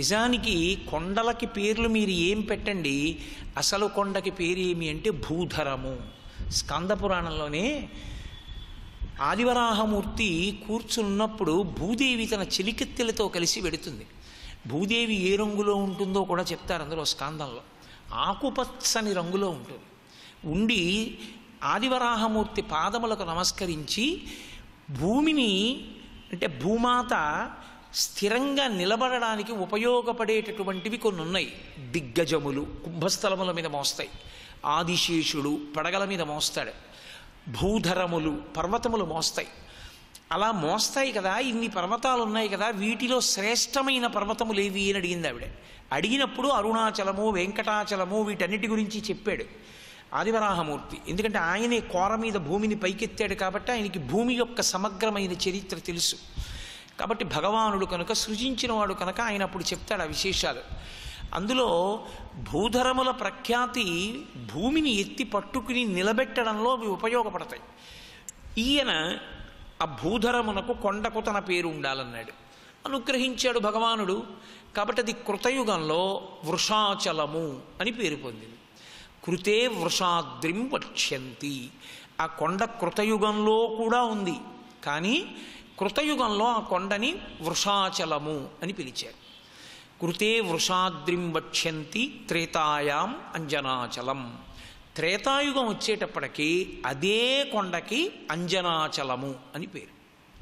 నిజానికి కొండలకి పేర్లు మీరు ఏం పెట్టండి అసలు కొండకి పేరు ఏమి అంటే భూధరము స్కంద పురాణంలోనే ఆదివరాహమూర్తి కూర్చున్నప్పుడు భూదేవి తన చెలికెత్తెలతో కలిసి వెడుతుంది భూదేవి ఏ రంగులో ఉంటుందో కూడా చెప్తారు అందులో స్కాందంలో ఆకుపచ్చని రంగులో ఉంటుంది ఉండి ఆదివరాహమూర్తి పాదములకు నమస్కరించి భూమిని అంటే భూమాత స్థిరంగా నిలబడడానికి ఉపయోగపడేటటువంటివి కొన్ని ఉన్నాయి దిగ్గజములు కుంభస్థలముల మీద మోస్తాయి ఆదిశేషుడు పడగల మీద మోస్తాడు భూధరములు పర్వతములు మోస్తాయి అలా మోస్తాయి కదా ఇన్ని పర్వతాలు ఉన్నాయి కదా వీటిలో శ్రేష్టమైన పర్వతములు ఏవి అని అడిగింది ఆవిడ అడిగినప్పుడు అరుణాచలము వెంకటాచలము వీటన్నిటి గురించి చెప్పాడు ఆదివరాహమూర్తి ఎందుకంటే ఆయనే కోర మీద భూమిని పైకెత్తాడు కాబట్టి ఆయనకి భూమి యొక్క సమగ్రమైన చరిత్ర తెలుసు కాబట్టి భగవానుడు కనుక సృజించినవాడు కనుక ఆయన అప్పుడు చెప్తాడు ఆ విశేషాలు అందులో భూధరముల ప్రఖ్యాతి భూమిని ఎత్తి పట్టుకుని నిలబెట్టడంలో అవి ఉపయోగపడతాయి ఈయన ఆ భూధరమునకు కొండకు తన పేరు ఉండాలన్నాడు అనుగ్రహించాడు భగవానుడు కాబట్టి అది కృతయుగంలో వృషాచలము అని పేరు పొందింది కృతే వృషాద్రిం వక్ష్యంతి ఆ కొండ కృతయుగంలో కూడా ఉంది కానీ కృతయుగంలో ఆ కొండని వృషాచలము అని పిలిచారు కృతే వృషాద్రిం వక్ష్యంతి త్రేతాయాం అంజనాచలం త్రేతాయుగం వచ్చేటప్పటికి అదే కొండకి అంజనాచలము అని పేరు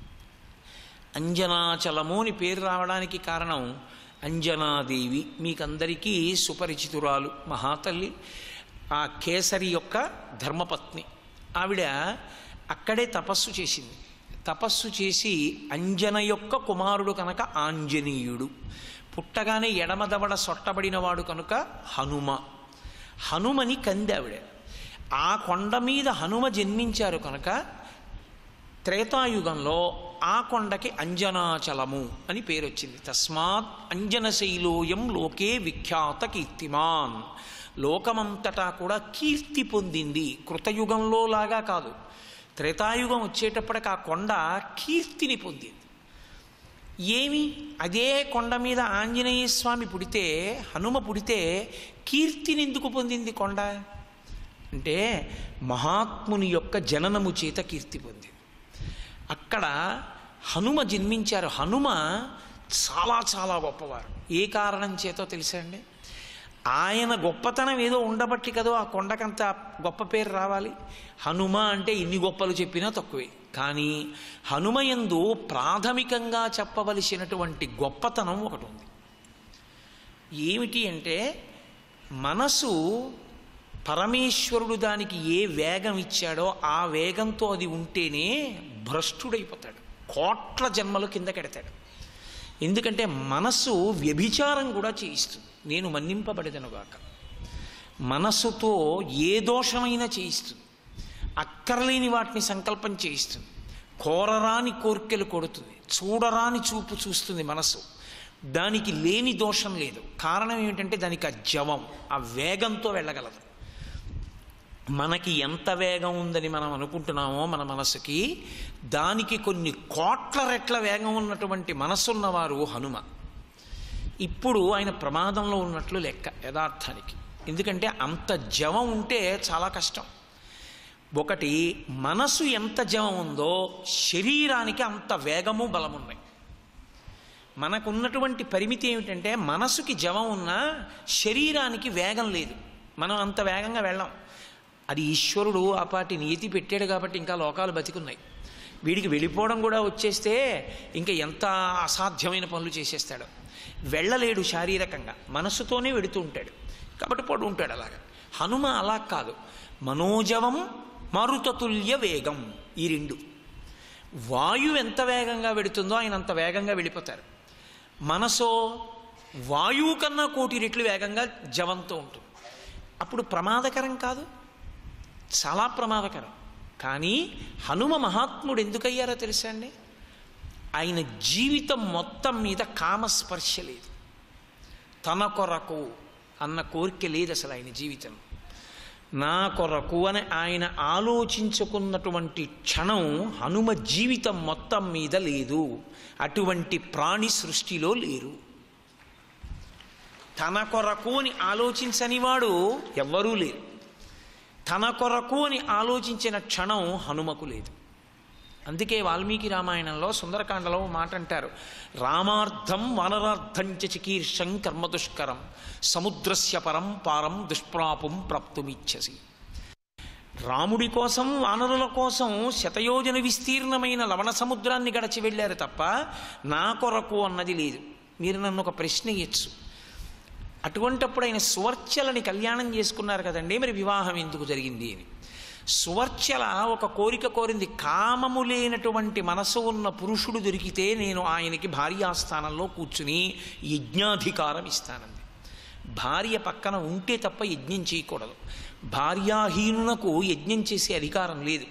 అంజనాచలము అని పేరు రావడానికి కారణం అంజనాదేవి మీకందరికీ సుపరిచితురాలు మహాతల్లి ఆ కేసరి యొక్క ధర్మపత్ని ఆవిడ అక్కడే తపస్సు చేసింది తపస్సు చేసి అంజన యొక్క కుమారుడు కనుక ఆంజనేయుడు పుట్టగానే ఎడమదవడ సొట్టబడినవాడు కనుక హనుమ హనుమని కంది ఆవిడ ఆ కొండ మీద హనుమ జన్మించారు కనుక త్రేతాయుగంలో ఆ కొండకి అంజనాచలము అని పేరు వచ్చింది తస్మాత్ అంజనశైలోయం లోకే విఖ్యాత కీర్తిమాన్ లోకమంతటా కూడా కీర్తి పొందింది కృతయుగంలో లాగా కాదు త్రేతాయుగం వచ్చేటప్పటికి ఆ కొండ కీర్తిని పొందింది ఏమి అదే కొండ మీద ఆంజనేయ స్వామి పుడితే హనుమ పుడితే కీర్తిని ఎందుకు పొందింది కొండ అంటే మహాత్ముని యొక్క జననము చేత కీర్తి పొందింది అక్కడ హనుమ జన్మించారు హనుమ చాలా చాలా గొప్పవారు ఏ కారణం చేతో తెలుసా అండి ఆయన గొప్పతనం ఏదో ఉండబట్టి కదో ఆ కొండకంత గొప్ప పేరు రావాలి హనుమ అంటే ఇన్ని గొప్పలు చెప్పినా తక్కువే కానీ హనుమయందు ప్రాథమికంగా చెప్పవలసినటువంటి గొప్పతనం ఒకటి ఉంది ఏమిటి అంటే మనసు పరమేశ్వరుడు దానికి ఏ వేగం ఇచ్చాడో ఆ వేగంతో అది ఉంటేనే భ్రష్టుడైపోతాడు కోట్ల జన్మలు కిందకెడతాడు ఎందుకంటే మనస్సు వ్యభిచారం కూడా చేయిస్తుంది నేను మన్నింపబడదనుగాక మనస్సుతో ఏ దోషమైనా చేయిస్తుంది అక్కర్లేని వాటిని సంకల్పం చేయిస్తుంది కోరరాని కోర్కెలు కొడుతుంది చూడరాని చూపు చూస్తుంది మనసు దానికి లేని దోషం లేదు కారణం ఏమిటంటే దానికి ఆ జవం ఆ వేగంతో వెళ్ళగలదు మనకి ఎంత వేగం ఉందని మనం అనుకుంటున్నామో మన మనసుకి దానికి కొన్ని కోట్ల రెట్ల వేగం ఉన్నటువంటి మనసున్నవారు హనుమ ఇప్పుడు ఆయన ప్రమాదంలో ఉన్నట్లు లెక్క యథార్థానికి ఎందుకంటే అంత జవం ఉంటే చాలా కష్టం ఒకటి మనసు ఎంత జవం ఉందో శరీరానికి అంత వేగము బలం ఉన్నాయి మనకున్నటువంటి పరిమితి ఏమిటంటే మనసుకి జవం ఉన్నా శరీరానికి వేగం లేదు మనం అంత వేగంగా వెళ్ళాం అది ఈశ్వరుడు ఆ పాటి నీతి పెట్టాడు కాబట్టి ఇంకా లోకాలు బతికున్నాయి వీడికి వెళ్ళిపోవడం కూడా వచ్చేస్తే ఇంకా ఎంత అసాధ్యమైన పనులు చేసేస్తాడు వెళ్ళలేడు శారీరకంగా మనస్సుతోనే వెడుతూ ఉంటాడు కాబట్టి పడు ఉంటాడు అలాగా హనుమ అలా కాదు మనోజవం మరుతతుల్య వేగం ఈ రెండు వాయువు ఎంత వేగంగా వెడుతుందో ఆయన అంత వేగంగా వెళ్ళిపోతారు మనసో వాయువు కన్నా కోటి రెట్లు వేగంగా జవంతో ఉంటుంది అప్పుడు ప్రమాదకరం కాదు చాలా ప్రమాదకరం కానీ హనుమ మహాత్ముడు ఎందుకయ్యారో తెలుసా అండి ఆయన జీవితం మొత్తం మీద కామస్పర్శ లేదు తన కొరకు అన్న కోరిక లేదు అసలు ఆయన జీవితం నా కొరకు అని ఆయన ఆలోచించుకున్నటువంటి క్షణం హనుమ జీవితం మొత్తం మీద లేదు అటువంటి ప్రాణి సృష్టిలో లేరు తన కొరకు అని ఆలోచించని వాడు ఎవ్వరూ లేరు తన కొరకు అని ఆలోచించిన క్షణం హనుమకు లేదు అందుకే వాల్మీకి రామాయణంలో సుందరకాండలో ఓ మాట అంటారు రామార్థం వానరార్థం చ చికీర్షం కర్మదుష్కరం సముద్రస్య పరం పారం దుష్ప్రాపం ప్రాప్తుమిచ్చసి రాముడి కోసం వానరుల కోసం శతయోజన విస్తీర్ణమైన లవణ సముద్రాన్ని గడచి వెళ్ళారు తప్ప నా కొరకు అన్నది లేదు మీరు నన్ను ఒక ప్రశ్న ఇయ్యచ్చు అటువంటప్పుడు ఆయన సువర్చలని కళ్యాణం చేసుకున్నారు కదండి మరి వివాహం ఎందుకు జరిగింది అని సువర్చల ఒక కోరిక కోరింది కామము లేనటువంటి మనసు ఉన్న పురుషుడు దొరికితే నేను ఆయనకి భార్యాస్థానంలో కూర్చుని యజ్ఞాధికారం ఇస్తానంది భార్య పక్కన ఉంటే తప్ప యజ్ఞం చేయకూడదు భార్యాహీనునకు యజ్ఞం చేసే అధికారం లేదు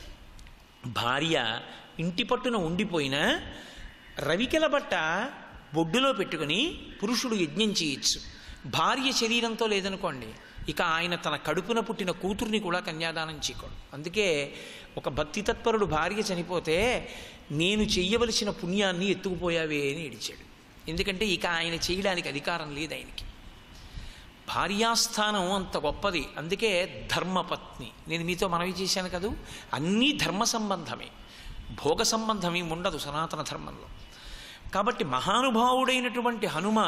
భార్య ఇంటి పట్టున ఉండిపోయినా రవికెల బట్ట బొడ్డులో పెట్టుకుని పురుషుడు యజ్ఞం చేయొచ్చు భార్య శరీరంతో లేదనుకోండి ఇక ఆయన తన కడుపున పుట్టిన కూతుర్ని కూడా కన్యాదానం చేయకూడదు అందుకే ఒక భక్తి తత్పరుడు భార్య చనిపోతే నేను చెయ్యవలసిన పుణ్యాన్ని ఎత్తుకుపోయావే అని ఏడిచాడు ఎందుకంటే ఇక ఆయన చేయడానికి అధికారం లేదు ఆయనకి భార్యాస్థానం అంత గొప్పది అందుకే ధర్మపత్ని నేను మీతో మనవి చేశాను కదూ అన్నీ ధర్మ సంబంధమే భోగ సంబంధమే ఉండదు సనాతన ధర్మంలో కాబట్టి మహానుభావుడైనటువంటి హనుమ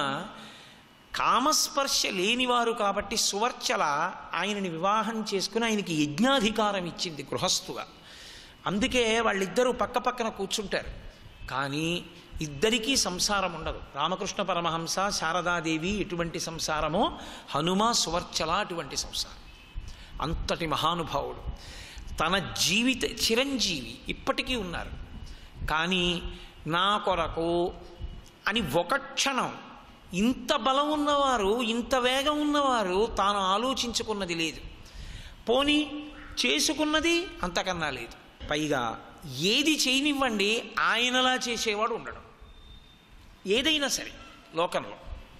కామస్పర్శ లేనివారు కాబట్టి సువర్చల ఆయనని వివాహం చేసుకుని ఆయనకి యజ్ఞాధికారం ఇచ్చింది గృహస్థుగా అందుకే వాళ్ళిద్దరూ పక్క పక్కన కూర్చుంటారు కానీ ఇద్దరికీ సంసారం ఉండదు రామకృష్ణ పరమహంస శారదాదేవి ఎటువంటి సంసారమో హనుమ సువర్చల అటువంటి సంసారం అంతటి మహానుభావుడు తన జీవిత చిరంజీవి ఇప్పటికీ ఉన్నారు కానీ నా కొరకు అని ఒక క్షణం ఇంత బలం ఉన్నవారు ఇంత వేగం ఉన్నవారు తాను ఆలోచించుకున్నది లేదు పోని చేసుకున్నది అంతకన్నా లేదు పైగా ఏది చేయనివ్వండి ఆయనలా చేసేవాడు ఉండడం ఏదైనా సరే లోకంలో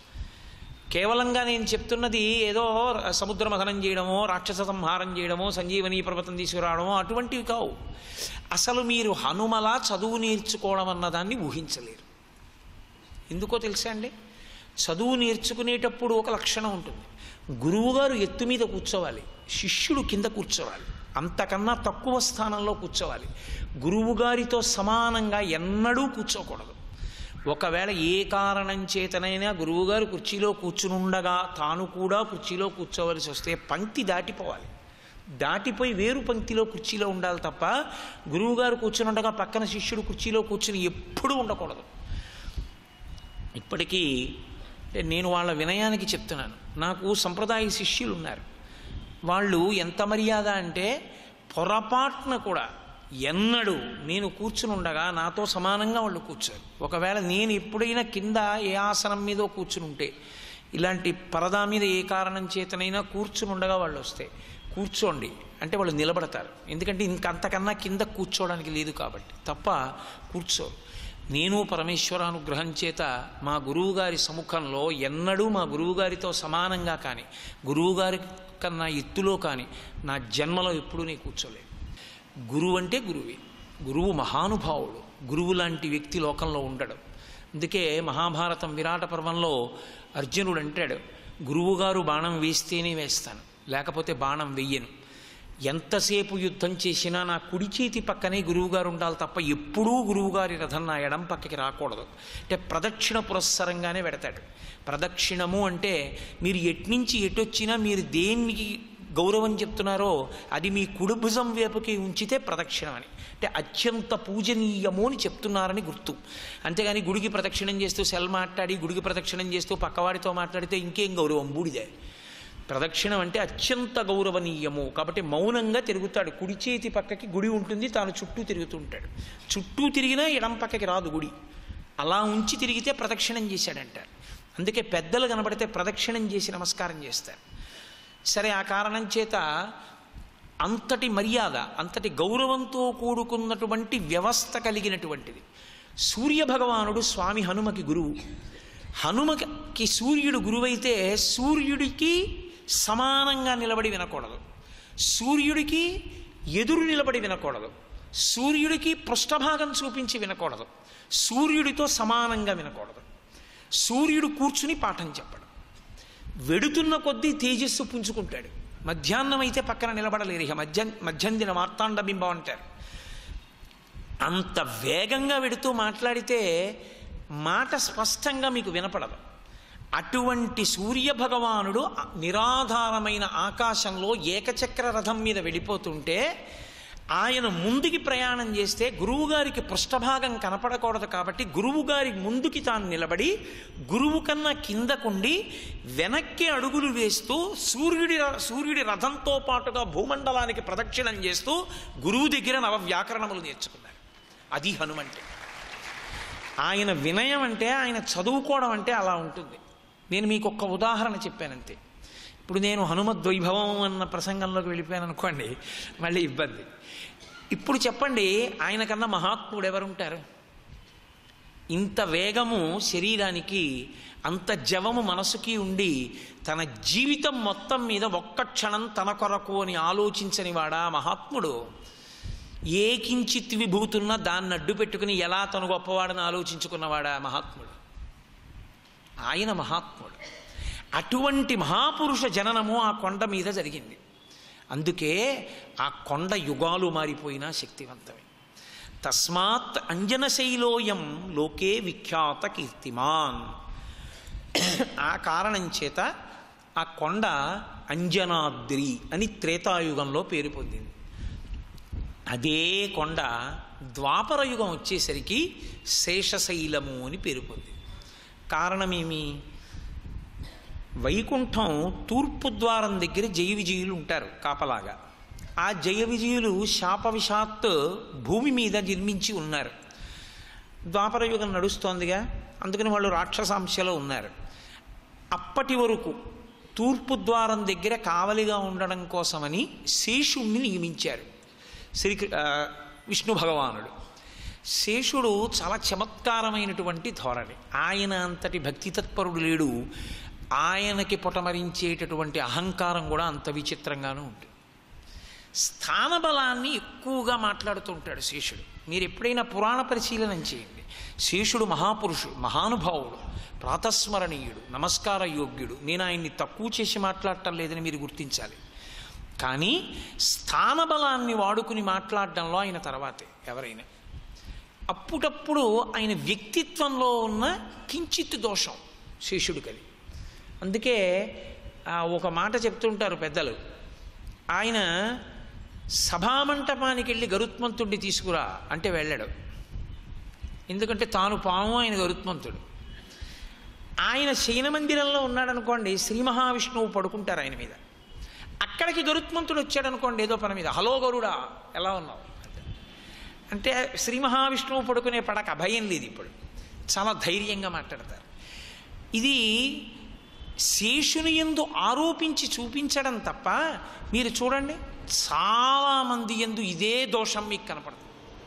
కేవలంగా నేను చెప్తున్నది ఏదో సముద్ర మథనం చేయడమో రాక్షస సంహారం చేయడమో సంజీవని పర్వతం తీసుకురావడమో అటువంటివి కావు అసలు మీరు హనుమలా చదువు నేర్చుకోవడం అన్నదాన్ని ఊహించలేరు ఎందుకో తెలుసా అండి చదువు నేర్చుకునేటప్పుడు ఒక లక్షణం ఉంటుంది గురువుగారు ఎత్తు మీద కూర్చోవాలి శిష్యుడు కింద కూర్చోవాలి అంతకన్నా తక్కువ స్థానంలో కూర్చోవాలి గురువుగారితో సమానంగా ఎన్నడూ కూర్చోకూడదు ఒకవేళ ఏ కారణం చేతనైనా గురువుగారు కుర్చీలో కూర్చునుండగా తాను కూడా కుర్చీలో కూర్చోవలసి వస్తే పంక్తి దాటిపోవాలి దాటిపోయి వేరు పంక్తిలో కుర్చీలో ఉండాలి తప్ప గురువుగారు కూర్చునుండగా పక్కన శిష్యుడు కుర్చీలో కూర్చుని ఎప్పుడూ ఉండకూడదు ఇప్పటికీ అంటే నేను వాళ్ళ వినయానికి చెప్తున్నాను నాకు సంప్రదాయ శిష్యులు ఉన్నారు వాళ్ళు ఎంత మర్యాద అంటే పొరపాటున కూడా ఎన్నడూ నేను కూర్చుని ఉండగా నాతో సమానంగా వాళ్ళు కూర్చోరు ఒకవేళ నేను ఎప్పుడైనా కింద ఏ ఆసనం మీదో కూర్చుని ఉంటే ఇలాంటి పరదా మీద ఏ కారణం చేతనైనా కూర్చుని ఉండగా వాళ్ళు వస్తే కూర్చోండి అంటే వాళ్ళు నిలబడతారు ఎందుకంటే ఇంకంతకన్నా కింద కూర్చోవడానికి లేదు కాబట్టి తప్ప కూర్చోరు నేను పరమేశ్వరానుగ్రహం చేత మా గురువుగారి సముఖంలో ఎన్నడూ మా గురువుగారితో సమానంగా కానీ గురువుగారి కన్నా ఎత్తులో కానీ నా జన్మలో ఎప్పుడూ నేను కూర్చోలేదు గురువు అంటే గురువే గురువు మహానుభావుడు గురువు లాంటి వ్యక్తి లోకంలో ఉండడు అందుకే మహాభారతం విరాట పర్వంలో అర్జునుడు అంటాడు గురువుగారు బాణం వేస్తేనే వేస్తాను లేకపోతే బాణం వెయ్యను ఎంతసేపు యుద్ధం చేసినా నా కుడి చేతి పక్కనే గురువుగారు ఉండాలి తప్ప ఎప్పుడూ గురువుగారి రథం నా ఎడం పక్కకి రాకూడదు అంటే ప్రదక్షిణ పురస్సరంగానే పెడతాడు ప్రదక్షిణము అంటే మీరు ఎట్నుంచి ఎటొచ్చినా మీరు దేనికి గౌరవం చెప్తున్నారో అది మీ కుడి భుజం వైపుకి ఉంచితే ప్రదక్షిణం అని అంటే అత్యంత పూజనీయము అని చెప్తున్నారని గుర్తు అంతేగాని గుడికి ప్రదక్షిణం చేస్తూ సెల్ మాట్లాడి గుడికి ప్రదక్షిణం చేస్తూ పక్కవాడితో మాట్లాడితే ఇంకేం గౌరవం బూడిదే ప్రదక్షిణం అంటే అత్యంత గౌరవనీయము కాబట్టి మౌనంగా తిరుగుతాడు కుడి చేతి పక్కకి గుడి ఉంటుంది తాను చుట్టూ తిరుగుతూ ఉంటాడు చుట్టూ తిరిగినా ఎడం పక్కకి రాదు గుడి అలా ఉంచి తిరిగితే ప్రదక్షిణం చేశాడంటారు అందుకే పెద్దలు కనబడితే ప్రదక్షిణం చేసి నమస్కారం చేస్తారు సరే ఆ కారణం చేత అంతటి మర్యాద అంతటి గౌరవంతో కూడుకున్నటువంటి వ్యవస్థ కలిగినటువంటిది సూర్యభగవానుడు స్వామి హనుమకి గురువు హనుమకి సూర్యుడు గురువైతే సూర్యుడికి సమానంగా నిలబడి వినకూడదు సూర్యుడికి ఎదురు నిలబడి వినకూడదు సూర్యుడికి పృష్ఠభాగం చూపించి వినకూడదు సూర్యుడితో సమానంగా వినకూడదు సూర్యుడు కూర్చుని పాఠం చెప్పడం వెడుతున్న కొద్దీ తేజస్సు పుంజుకుంటాడు మధ్యాహ్నం అయితే పక్కన నిలబడలేరు ఇక మధ్య మధ్యందిన మార్తాండ బింబం అంటారు అంత వేగంగా వెడుతూ మాట్లాడితే మాట స్పష్టంగా మీకు వినపడదు అటువంటి సూర్య భగవానుడు నిరాధారమైన ఆకాశంలో ఏకచక్ర రథం మీద వెళ్ళిపోతుంటే ఆయన ముందుకి ప్రయాణం చేస్తే గురువుగారికి పృష్ఠభాగం కనపడకూడదు కాబట్టి గురువుగారి ముందుకి తాను నిలబడి గురువు కన్నా కిందకుండి వెనక్కి అడుగులు వేస్తూ సూర్యుడి ర- సూర్యుడి రథంతో పాటుగా భూమండలానికి ప్రదక్షిణం చేస్తూ గురువు దగ్గర నవ వ్యాకరణములు నేర్చుకున్నారు అది హనుమంటే ఆయన వినయం అంటే ఆయన చదువుకోవడం అంటే అలా ఉంటుంది నేను మీకు ఒక్క ఉదాహరణ చెప్పానంతే ఇప్పుడు నేను హనుమద్వైభవం అన్న ప్రసంగంలోకి వెళ్ళిపోయాను అనుకోండి మళ్ళీ ఇబ్బంది ఇప్పుడు చెప్పండి ఆయన కన్నా మహాత్ముడు ఎవరుంటారు ఇంత వేగము శరీరానికి అంత జవము మనసుకి ఉండి తన జీవితం మొత్తం మీద ఒక్క క్షణం తన కొరకు అని ఆలోచించని వాడా మహాత్ముడు ఏ కించిత్ విభూతున్నా దాన్ని అడ్డు పెట్టుకుని ఎలా తను గొప్పవాడని ఆలోచించుకున్నవాడా మహాత్ముడు ఆయన మహాత్ముడు అటువంటి మహాపురుష జననము ఆ కొండ మీద జరిగింది అందుకే ఆ కొండ యుగాలు మారిపోయినా శక్తివంతమే తస్మాత్ అంజనశైలోయం లోకే విఖ్యాత కీర్తిమాన్ ఆ కారణం చేత ఆ కొండ అంజనాద్రి అని త్రేతాయుగంలో పేరు పొందింది అదే కొండ ద్వాపర యుగం వచ్చేసరికి శేషశైలము అని పేరు పొందింది కారణమేమి వైకుంఠం తూర్పు ద్వారం దగ్గర జయ విజయులు ఉంటారు కాపలాగా ఆ జయ విజయులు శాపవిషాత్ భూమి మీద నిర్మించి ఉన్నారు ద్వాపర యుగం నడుస్తోందిగా అందుకని వాళ్ళు రాక్షసాంశలో ఉన్నారు అప్పటి వరకు తూర్పు ద్వారం దగ్గర కావలిగా ఉండడం కోసమని శేషుణ్ణి నియమించారు శ్రీ ఆ, విష్ణు భగవానుడు శేషుడు చాలా చమత్కారమైనటువంటి ధోరణి ఆయన అంతటి భక్తి తత్పరుడు లేడు ఆయనకి పొటమరించేటటువంటి అహంకారం కూడా అంత విచిత్రంగానూ ఉంటుంది స్థానబలాన్ని ఎక్కువగా మాట్లాడుతూ ఉంటాడు శేషుడు మీరు ఎప్పుడైనా పురాణ పరిశీలనం చేయండి శేషుడు మహాపురుషుడు మహానుభావుడు ప్రాతస్మరణీయుడు నమస్కార యోగ్యుడు నేను ఆయన్ని తక్కువ చేసి మాట్లాడటం లేదని మీరు గుర్తించాలి కానీ స్థానబలాన్ని వాడుకుని మాట్లాడడంలో ఆయన తర్వాతే ఎవరైనా అప్పుడప్పుడు ఆయన వ్యక్తిత్వంలో ఉన్న కించిత్ దోషం శేషుడు కలి అందుకే ఆ, ఒక మాట చెప్తుంటారు పెద్దలు ఆయన సభామంటపానికి వెళ్ళి గరుత్మంతుడిని తీసుకురా అంటే వెళ్ళాడు ఎందుకంటే తాను పాము ఆయన గరుత్మంతుడు ఆయన శయన మందిరంలో ఉన్నాడనుకోండి శ్రీ మహావిష్ణువు పడుకుంటారు ఆయన మీద అక్కడికి గరుత్మంతుడు వచ్చాడనుకోండి ఏదో పని మీద హలో గరుడా ఎలా ఉన్నావు అంటే శ్రీ మహావిష్ణువు పడుకునే పడక భయం లేదు ఇప్పుడు చాలా ధైర్యంగా మాట్లాడతారు ఇది శేషుని ఎందు ఆరోపించి చూపించడం తప్ప మీరు చూడండి చాలామంది ఎందు ఇదే దోషం మీకు కనపడుతుంది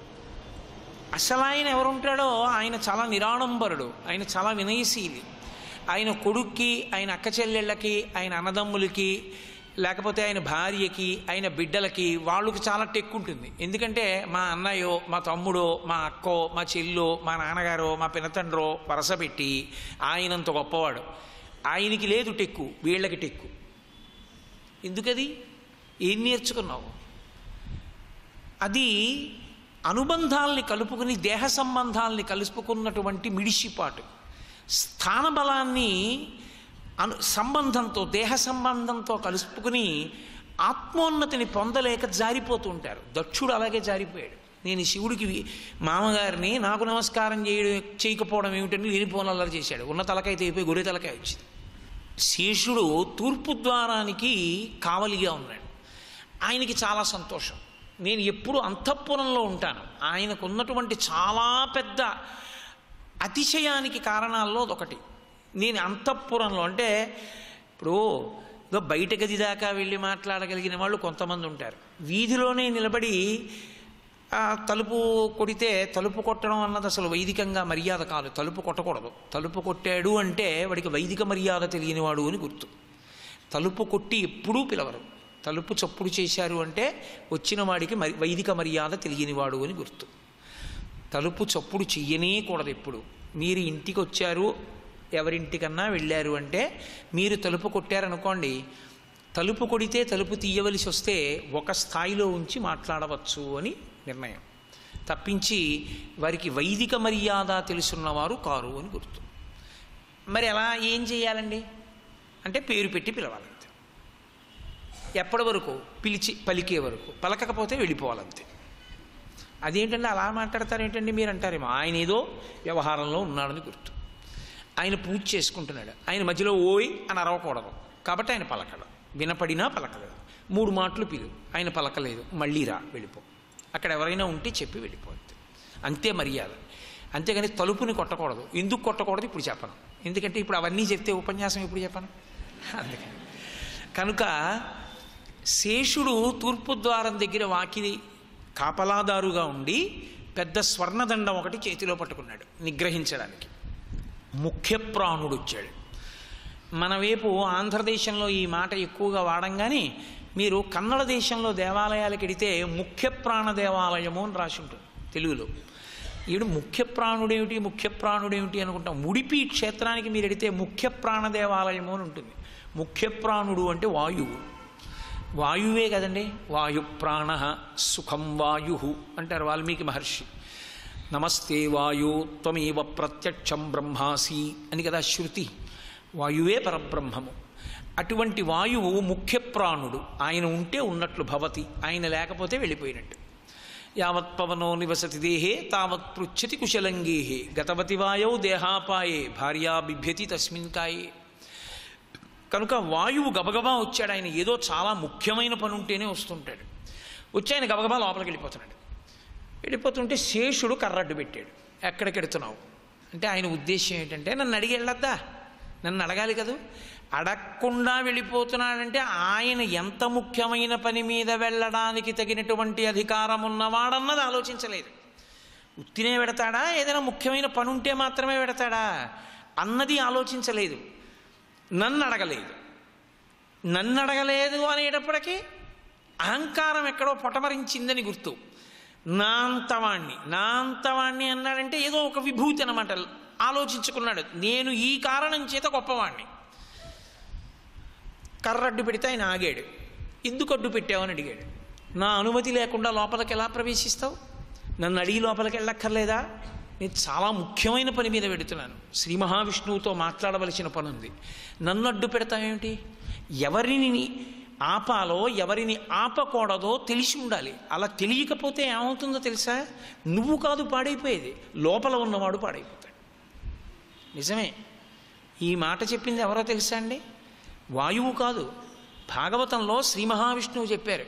అసలు ఆయన ఎవరుంటాడో ఆయన చాలా నిరాడంబరుడు ఆయన చాలా వినయశీలి ఆయన కొడుక్కి ఆయన అక్క చెల్లెళ్ళకి ఆయన అన్నదమ్ములకి లేకపోతే ఆయన భార్యకి ఆయన బిడ్డలకి వాళ్ళకి చాలా టెక్కు ఉంటుంది ఎందుకంటే మా అన్నయ్యో మా తమ్ముడో మా అక్కో మా చెల్లో మా నాన్నగారో మా పినతండ్రో వరస పెట్టి ఆయనంత గొప్పవాడు ఆయనకి లేదు టెక్కు వీళ్ళకి టెక్కు ఎందుకది ఏం నేర్చుకున్నావు అది అనుబంధాల్ని కలుపుకుని దేహ సంబంధాల్ని కలుపుకున్నటువంటి మిడిసిపాటు స్థానబలాన్ని అను సంబంధంతో దేహ సంబంధంతో కలుపుకుని ఆత్మోన్నతిని పొందలేక జారిపోతూ ఉంటారు దక్షుడు అలాగే జారిపోయాడు నేను శివుడికి వి- మామగారిని నాకు నమస్కారం చేయ చేయకపోవడం ఏమిటని లేనిపోనల్లరి చేశాడు ఉన్న తలకైతే అయిపోయి గొర్రె తలకాయ వచ్చింది శేషుడు తూర్పు ద్వారానికి కావలిగా ఉన్నాడు ఆయనకి చాలా సంతోషం నేను ఎప్పుడు అంతఃపురంలో ఉంటాను ఆయనకు ఉన్నటువంటి చాలా పెద్ద అతిశయానికి కారణాల్లో ఒకటి నేను అంతఃపురంలో అంటే ఇప్పుడు ఏదో బయట గది దాకా వెళ్ళి మాట్లాడగలిగిన వాళ్ళు కొంతమంది ఉంటారు వీధిలోనే నిలబడి ఆ, తలుపు కొడితే తలుపు కొట్టడం అన్నది అసలు వైదికంగా మర్యాద కాదు తలుపు కొట్టకూడదు తలుపు కొట్టాడు అంటే వాడికి వైదిక మర్యాద తెలియనివాడు అని గుర్తు తలుపు కొట్టి ఎప్పుడూ పిలవరు తలుపు చప్పుడు చేశారు అంటే వచ్చిన వాడికి మరి వైదిక మర్యాద తెలియనివాడు అని గుర్తు తలుపు చప్పుడు చెయ్యనే కూడదు ఎప్పుడు మీరు ఇంటికి వచ్చారు ఎవరింటికన్నా వెళ్ళారు అంటే మీరు తలుపు కొట్టారనుకోండి తలుపు కొడితే తలుపు తీయవలసి వస్తే ఒక స్థాయిలో ఉంచి మాట్లాడవచ్చు అని నిర్ణయం తప్పించి వారికి వైదిక మర్యాద తెలుసున్నవారు కారు అని గుర్తు మరి ఎలా ఏం చేయాలండి అంటే పేరు పెట్టి పిలవాలంతే ఎప్పటి వరకు పిలిచి పలికే వరకు పలకకపోతే వెళ్ళిపోవాలంతే అదేంటండి అలా మాట్లాడతారు ఏంటండి మీరు అంటారేమో ఆయన ఏదో వ్యవహారంలో ఉన్నాడని గుర్తు ఆయన పూజ చేసుకుంటున్నాడు ఆయన మధ్యలో ఓయ్ అని అరవకూడదు కాబట్టి ఆయన పలకడు వినపడినా పలకలేదు మూడు మాటలు పిలు ఆయన పలకలేదు మళ్ళీ రా వెళ్ళిపో అక్కడ ఎవరైనా ఉంటే చెప్పి వెళ్ళిపోద్ది అంతే మర్యాద అంతేగాని తలుపుని కొట్టకూడదు ఎందుకు కొట్టకూడదు ఇప్పుడు చెప్పను ఎందుకంటే ఇప్పుడు అవన్నీ చెప్తే ఉపన్యాసం ఎప్పుడు చెప్పను అందుకని కనుక శేషుడు తూర్పు ద్వారం దగ్గర వాకిలి కాపలాదారుగా ఉండి పెద్ద స్వర్ణదండం ఒకటి చేతిలో పట్టుకున్నాడు నిగ్రహించడానికి ముఖ్య ప్రాణుడు వచ్చాడు మన వైపు ఆంధ్రదేశంలో ఈ మాట ఎక్కువగా వాడం కానీ మీరు కన్నడ దేశంలో దేవాలయాలకు వెడితే ముఖ్య ప్రాణ దేవాలయము అని రాసి ఉంటుంది తెలుగులో ఈడు ముఖ్య ప్రాణుడేమిటి ముఖ్య ప్రాణుడేమిటి అనుకుంటాం ఉడిపి క్షేత్రానికి మీరు వెడితే ముఖ్య ప్రాణ దేవాలయము అని ఉంటుంది ముఖ్య ప్రాణుడు అంటే వాయువు వాయువే కదండి వాయు ప్రాణ సుఖం వాయు అంటారు వాల్మీకి మహర్షి నమస్తే వాయు త్వమేవ ప్రత్యక్షం బ్రహ్మాసి అని కదా శృతి వాయువే పరబ్రహ్మము అటువంటి వాయువు ముఖ్య ప్రాణుడు ఆయన ఉంటే ఉన్నట్లు భవతి ఆయన లేకపోతే వెళ్ళిపోయినట్టు యావత్ పవనో నివసతి దేహే తావత్ పృచ్చతి కుశలంగేహే గతవతి వాయౌ దేహాపాయే భార్యా బిభ్యతి తస్మిన్ కాయే కనుక వాయువు గబగబా వచ్చాడు ఆయన ఏదో చాలా ముఖ్యమైన పని ఉంటేనే వస్తుంటాడు వచ్చి ఆయన గబగబా లోపలికి వెళ్ళిపోతున్నాడు వెళ్ళిపోతుంటే శేషుడు కర్రడ్డు పెట్టాడు ఎక్కడికి వెడుతున్నావు అంటే ఆయన ఉద్దేశం ఏంటంటే నన్ను అడిగి వెళ్ళొద్దా నన్ను అడగాలి కదూ అడగకుండా వెళ్ళిపోతున్నాడంటే ఆయన ఎంత ముఖ్యమైన పని మీద వెళ్ళడానికి తగినటువంటి అధికారం ఉన్నవాడన్నది ఆలోచించలేదు ఉత్తినే పెడతాడా ఏదైనా ముఖ్యమైన పని ఉంటే మాత్రమే పెడతాడా అన్నది ఆలోచించలేదు నన్ను అడగలేదు నన్ను అడగలేదు అనేటప్పటికీ అహంకారం ఎక్కడో పొటమరించిందని గుర్తు నా అంతవాణ్ణి నా అంతవాణ్ణి అన్నాడంటే ఏదో ఒక విభూతి అనమాట ఆలోచించుకున్నాడు నేను ఈ కారణం చేత గొప్పవాణ్ణి కర్రడ్డు పెడితే ఆయన ఆగాడు ఎందుకు అడ్డు పెట్టావని అడిగాడు నా అనుమతి లేకుండా లోపలికి ఎలా ప్రవేశిస్తావు నన్ను అడిగి లోపలికి వెళ్ళక్కర్లేదా నేను చాలా ముఖ్యమైన పని మీద పెడుతున్నాను శ్రీ మహావిష్ణువుతో మాట్లాడవలసిన పని ఉంది నన్ను అడ్డు పెడతావేమిటి ఎవరిని ఆపాలో ఎవరిని ఆపకూడదో తెలిసి ఉండాలి అలా తెలియకపోతే ఏమవుతుందో తెలుసా నువ్వు కాదు పాడైపోయేది లోపల ఉన్నవాడు పాడైపోతాడు నిజమే ఈ మాట చెప్పింది ఎవరో తెలుసా అండి వాయువు కాదు భాగవతంలో శ్రీ మహావిష్ణువు చెప్పారు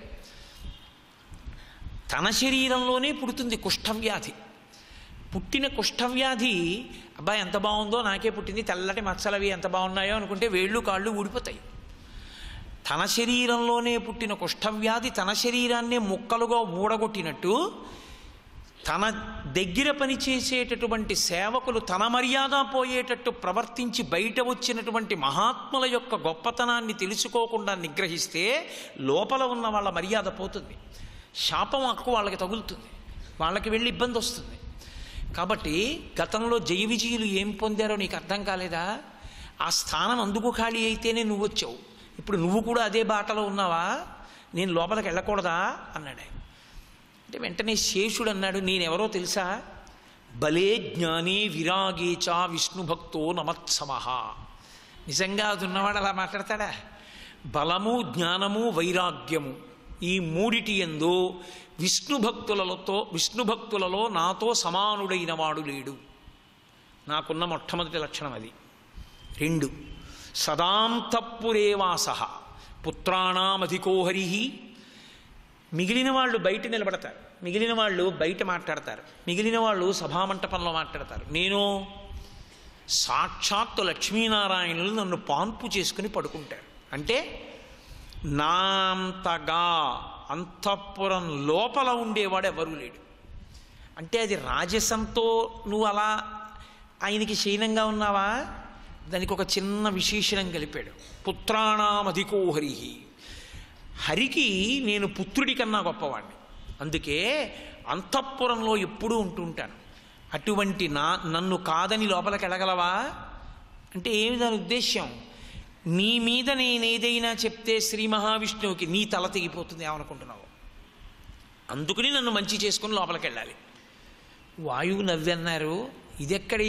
తన శరీరంలోనే పుడుతుంది కుష్ఠవ్యాధి పుట్టిన కుష్ఠవ్యాధి అబ్బాయి ఎంత బాగుందో నాకే పుట్టింది తెల్లటి మచ్చలవి ఎంత బాగున్నాయో అనుకుంటే వేళ్ళు కాళ్ళు ఊడిపోతాయి తన శరీరంలోనే పుట్టిన కుష్ఠవ్యాధి తన శరీరాన్నే ముక్కలుగా ఊడగొట్టినట్టు తన దగ్గర పనిచేసేటటువంటి సేవకులు తన మర్యాద పోయేటట్టు ప్రవర్తించి బయట వచ్చినటువంటి మహాత్ముల యొక్క గొప్పతనాన్ని తెలుసుకోకుండా నిగ్రహిస్తే లోపల ఉన్న వాళ్ళ మర్యాద పోతుంది శాపం హక్కు వాళ్ళకి తగులుతుంది వాళ్ళకి వెళ్ళి ఇబ్బంది వస్తుంది కాబట్టి గతంలో జయ విజయులు ఏం పొందారో నీకు అర్థం కాలేదా ఆ స్థానం అందుకు ఖాళీ అయితేనే నువ్వు వచ్చావు ఇప్పుడు నువ్వు కూడా అదే బాటలో ఉన్నావా నేను లోపలికి వెళ్ళకూడదా అన్నాడు ఆయన అంటే వెంటనే శేషుడు అన్నాడు నేనెవరో తెలుసా బలే జ్ఞానే విరాగేచ విష్ణుభక్తో నమత్సమ నిజంగా అది ఉన్నవాడు అలా మాట్లాడతాడా బలము జ్ఞానము వైరాగ్యము ఈ మూడిటి ఎందు విష్ణు భక్తులతో విష్ణు భక్తులలో నాతో సమానుడైన వాడు లేడు నాకున్న మొట్టమొదటి లక్షణం అది రెండు సదాంతప్పురేవాస పుత్రాణామధికోహరి మిగిలిన వాళ్ళు బయట నిలబడతారు మిగిలిన వాళ్ళు బయట మాట్లాడతారు మిగిలిన వాళ్ళు సభామంటపంలో మాట్లాడతారు నేను సాక్షాత్తు లక్ష్మీనారాయణులు నన్ను పాన్పు చేసుకుని పడుకుంటారు అంటే నా అంతగా అంతఃపురం లోపల ఉండేవాడు ఎవరూ లేడు అంటే అది రాజసంతో నువ్వు అలా ఆయనకి శయనంగా ఉన్నావా దానికి ఒక చిన్న విశేషణం కలిపాడు పుత్రాణామధికో హరి హరికి నేను పుత్రుడి కన్నా గొప్పవాడిని అందుకే అంతఃపురంలో ఎప్పుడూ ఉంటుంటాను అటువంటి నా నన్ను కాదని లోపలికి వెళ్ళగలవా అంటే ఏమి దాని ఉద్దేశ్యం నీ మీద నేనేదైనా చెప్తే శ్రీ మహావిష్ణువుకి నీ తల తెగిపోతుంది ఏమనుకుంటున్నావు అందుకని నన్ను మంచి చేసుకుని లోపలికి వెళ్ళాలి వాయువు నవ్వన్నారు ఇదెక్కడి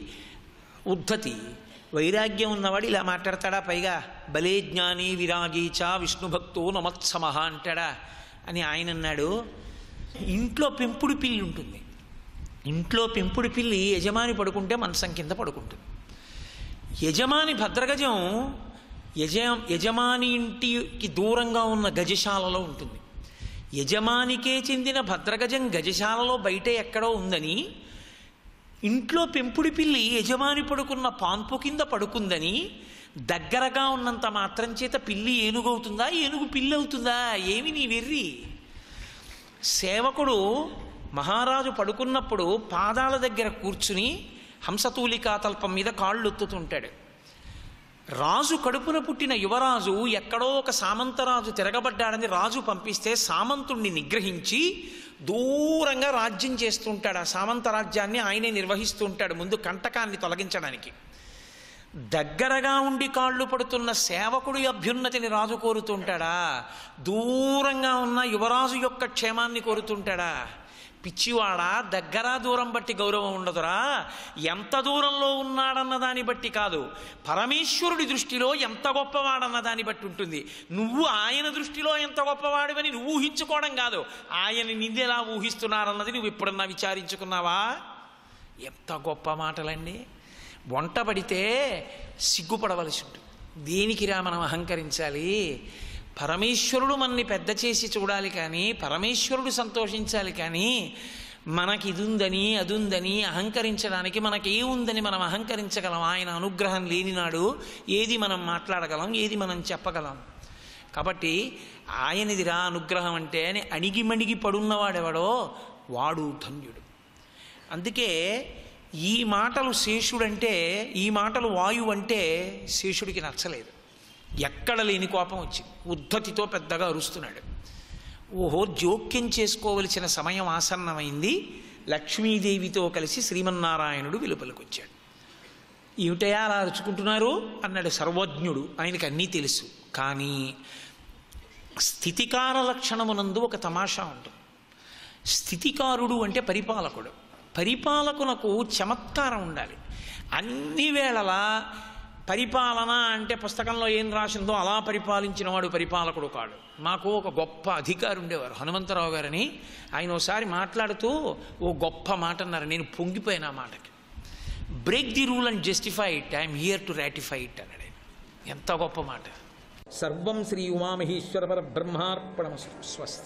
ఉద్ధతి వైరాగ్యం ఉన్నవాడు ఇలా మాట్లాడతాడా పైగా బలే జ్ఞాని విరాగీచ విష్ణుభక్తో నమత్సమహ అంటాడా అని ఆయన అన్నాడు ఇంట్లో పెంపుడు పిల్లి ఉంటుంది ఇంట్లో పెంపుడు పిల్లి యజమాని పడుకుంటే మంచం కింద పడుకుంటుంది యజమాని భద్రగజం యజ యజమాని ఇంటికి దూరంగా ఉన్న గజశాలలో ఉంటుంది యజమానికే చెందిన భద్రగజం గజశాలలో బయట ఎక్కడో ఉందని ఇంట్లో పెంపుడు పిల్లి యజమాని పడుకున్న పాన్పు కింద పడుకుందని దగ్గరగా ఉన్నంత మాత్రం చేత పిల్లి ఏనుగవుతుందా ఏనుగు పిల్లి అవుతుందా ఏమి నీ వెర్రి సేవకుడు మహారాజు పడుకున్నప్పుడు పాదాల దగ్గర కూర్చుని హంసతూలికా తల్పం మీద కాళ్ళు ఒత్తుతుంటాడు రాజు కడుపున పుట్టిన యువరాజు ఎక్కడో ఒక సామంతరాజు తిరగబడ్డాడని రాజు పంపిస్తే సామంతుణ్ణి నిగ్రహించి దూరంగా రాజ్యం చేస్తుంటాడు ఆ సామంత రాజ్యాన్ని ఆయనే నిర్వహిస్తూ ఉంటాడు ముందు కంటకాన్ని తొలగించడానికి దగ్గరగా ఉండి కాళ్ళు పడుతున్న సేవకుడి అభ్యున్నతిని రాజు కోరుతుంటాడా దూరంగా ఉన్న యువరాజు యొక్క క్షేమాన్ని కోరుతుంటాడా పిచ్చివాడా దగ్గర దూరం బట్టి గౌరవం ఉండదురా ఎంత దూరంలో ఉన్నాడన్న దాన్ని బట్టి కాదు పరమేశ్వరుడి దృష్టిలో ఎంత గొప్పవాడన్న దాన్ని బట్టి ఉంటుంది నువ్వు ఆయన దృష్టిలో ఎంత గొప్పవాడివని నువ్వు ఊహించుకోవడం కాదు ఆయన నిన్నెలా ఊహిస్తున్నారన్నది నువ్వు ఎప్పుడన్నా విచారించుకున్నావా ఎంత గొప్ప మాటలండి వంట పడితే సిగ్గుపడవలసి ఉంటుంది దేనికిరా మనం అహంకరించాలి పరమేశ్వరుడు మనని పెద్ద చేసి చూడాలి కానీ పరమేశ్వరుడు సంతోషించాలి కానీ మనకి ఇది ఉందని అది ఉందని అహంకరించడానికి మనకి ఏముందని మనం అహంకరించగలం ఆయన అనుగ్రహం లేనినాడు ఏది మనం మాట్లాడగలం ఏది మనం చెప్పగలం కాబట్టి ఆయనదిరా అనుగ్రహం అంటే అని అణిగిమణిగి పడున్నవాడెవడో వాడు ధన్యుడు అందుకే ఈ మాటలు శేషుడంటే ఈ మాటలు వాయువు అంటే శేషుడికి నచ్చలేదు ఎక్కడ లేని కోపం వచ్చింది ఉద్ధతితో పెద్దగా అరుస్తున్నాడు ఓహో జోక్యం చేసుకోవలసిన సమయం ఆసన్నమైంది లక్ష్మీదేవితో కలిసి శ్రీమన్నారాయణుడు వెలుపలికొచ్చాడు ఏమిటయా అలా అరుచుకుంటున్నారు అన్నాడు సర్వజ్ఞుడు ఆయనకు అన్నీ తెలుసు కానీ స్థితికార లక్షణమునందు ఒక తమాషా ఉంటుంది స్థితికారుడు అంటే పరిపాలకుడు పరిపాలకునకు చమత్కారం ఉండాలి అన్ని వేళలా పరిపాలన అంటే పుస్తకంలో ఏం రాసిందో అలా పరిపాలించిన వాడు పరిపాలకుడు కాడు మాకు ఒక గొప్ప అధికారి ఉండేవారు హనుమంతరావు గారని ఆయన ఒకసారి మాట్లాడుతూ ఓ గొప్ప మాట అన్నారు నేను పొంగిపోయిన ఆ మాటకి break the rule and justify it I'm here to ratify it అన్నాడు ఆయన. ఎంత గొప్ప మాట సర్వం శ్రీ ఉమామహేశ్వర పర బ్రహ్మార్పణమస్తు స్వస్తి